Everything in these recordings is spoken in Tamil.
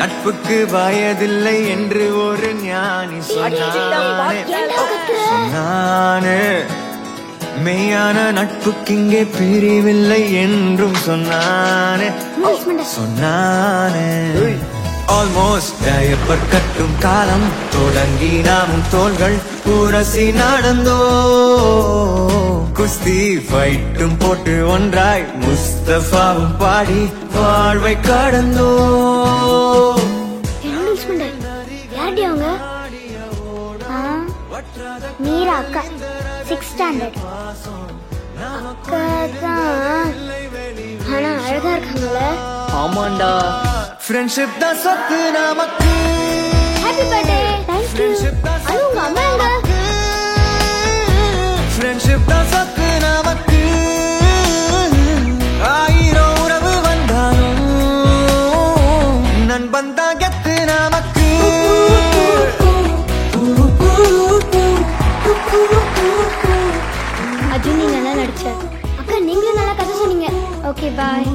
நட்புக்கு வயதில்லை என்று ஒரு ஞானி சொன்னானே சொன்னானே மெய்யான நட்புக்கு இங்கே பிரிவில்லை என்றும் சொன்னானே சொன்னானே ஆல்மோஸ்ட் டயப்பர் கட்டும் காலம் தொடங்கி நாமும் தோள்கள் உரசி நடந்தோ குஸ்தி ஃபைட்டும் போட்டு ஒன்றாய் முஸ்தபாவும் பாடி வாழ்வை கடந்தோ யார்டி அவங்க ஆ, மீரா அக்கா சிக்ஸ் ஸ்டாண்டர்ட் அக்கா தான் ஆனா அழகா இருக்காங்கல்ல ஆமாண்டா ஃப்ரெண்ட்ஷிப் தான் சொத்து நமக்கு ஹாப்பி பர்த்டே தேங்க்யூ அது உங்க அம்மா எங்க ஃப்ரெண்ட்ஷிப் தான் சொத்து நமக்கு ஆயிரம் உறவு வந்தாலும் நண்பன் தான் கெத்து நமக்கு அர்ஜுன் நீ நல்லா நடிச்ச அக்கா நீங்களும் நல்லா கதை சொன்னீங்க ஓகே பாய்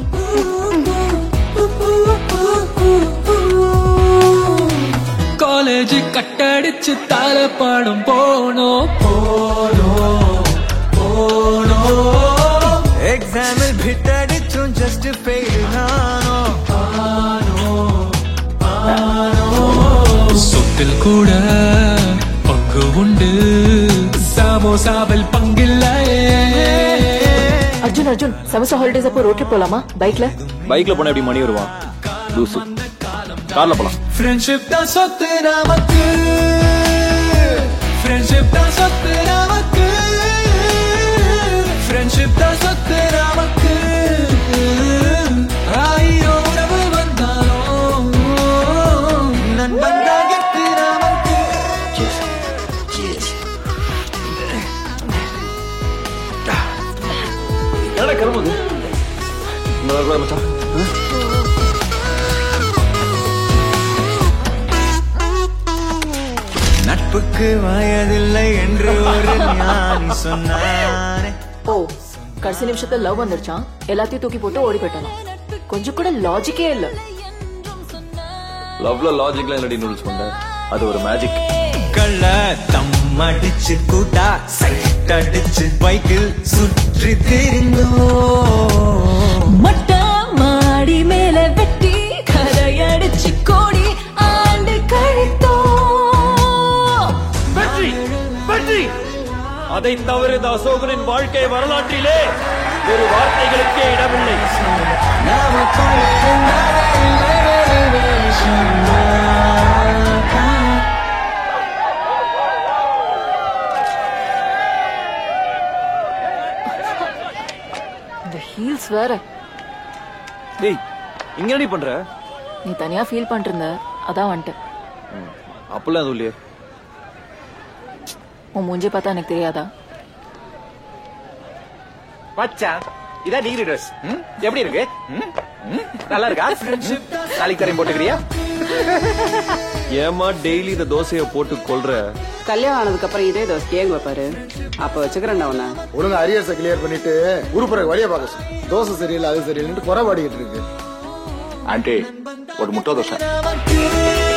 காலேஜ் கட்டடிச்சு தலை பாடம் போனோம் எக்ஸாமில் பிட்டடிச்சும் ஜஸ்ட் ஃபெயில் நானோ சொத்தில் கூட பங்கு உண்டு சமோசாவில் பங்கில்லையே அர்ஜுன் அர்ஜுன் செமஸ்டர் ஹாலிடேஸ் அப்போ ரோட் ட்ரிப் போலாமா பைக்ல பைக்ல போனா எப்படி மணி வருவான் லூசு கார்ல போலாம் ஃப்ரெண்ட்ஷிப் தான் சொத்து நமக்கு ஃப்ரெண்ட்ஷிப் தான் சொத்து நமக்கு ஃப்ரெண்ட்ஷிப் தான் சொத்து நமக்கு ஆயிரம் உறவு வந்தாலும் நண்பன் தான் கெத்து நமக்கு என்னடா கிளம்புது நல்லா மச்சான் நட்புக்கு வயதில்லை என்று ஒரு ஞானி சொன்னானே ஓ கடைசி நிமிஷத்துல லவ் வந்துருச்சான் எல்லாத்தையும் தூக்கி போட்டு ஓடி போயிட்டானா கொஞ்சம் கூட லாஜிக்கே இல்ல லவ்ல லாஜிக்ல என்னடி நூல்ஸ் பண்ண அது ஒரு மேஜிக் கள்ள தம் அடிச்சு கூட்டா சைட் அடிச்சு பைக்கில் சுற்றி திரிந்தோ மட்ட மாடி மேல வெட்டி கரையடிச்சு கோடி ஆண்டு கழித்தோ வெற்றி வெற்றி அதை தவிர இந்த அசோகனின் வாழ்க்கை வரலாற்றிலே ஒரு வார்த்தைகளுக்கே இடமில்லை நாம கொண்டு இந்த ஹீல்ஸ் வேற டேய் இங்க என்னடி பண்ற நீ தனியா ஃபீல் பண்ணிட்டு இருந்த அதான் வந்துட்டேன் அப்பெல்லாம் எதுவும் இல்லையே உன் மூஞ்சி பார்த்தா எனக்கு தெரியாதா மச்சான் இதான் டிகிரி ட்ரெஸ் எப்படி இருக்கு ம்? ம்? நல்லா இருக்கா நாளைக்கு தரையும் போட்டுக்கிறியா ஏமா டெய்லி இந்த தோசையை போட்டு கொல்ற கல்யாணம் ஆனதுக்கு அப்புறம் இதே தோசை கேங்க வைப்பாரு அப்ப வச்சுக்கிறேன்டா உன்ன ஒழுங்கா அரியர்ஸை கிளியர் பண்ணிட்டு உருப்புறக்கு வழியை பார்க்க சொல்லு. தோசை சரியில்லை அது சரியில்லைன்னு குறை பாடிக்கிட்டு இருக்கு ஆண்டி ஒரு முட்டை தோசை நமக்கு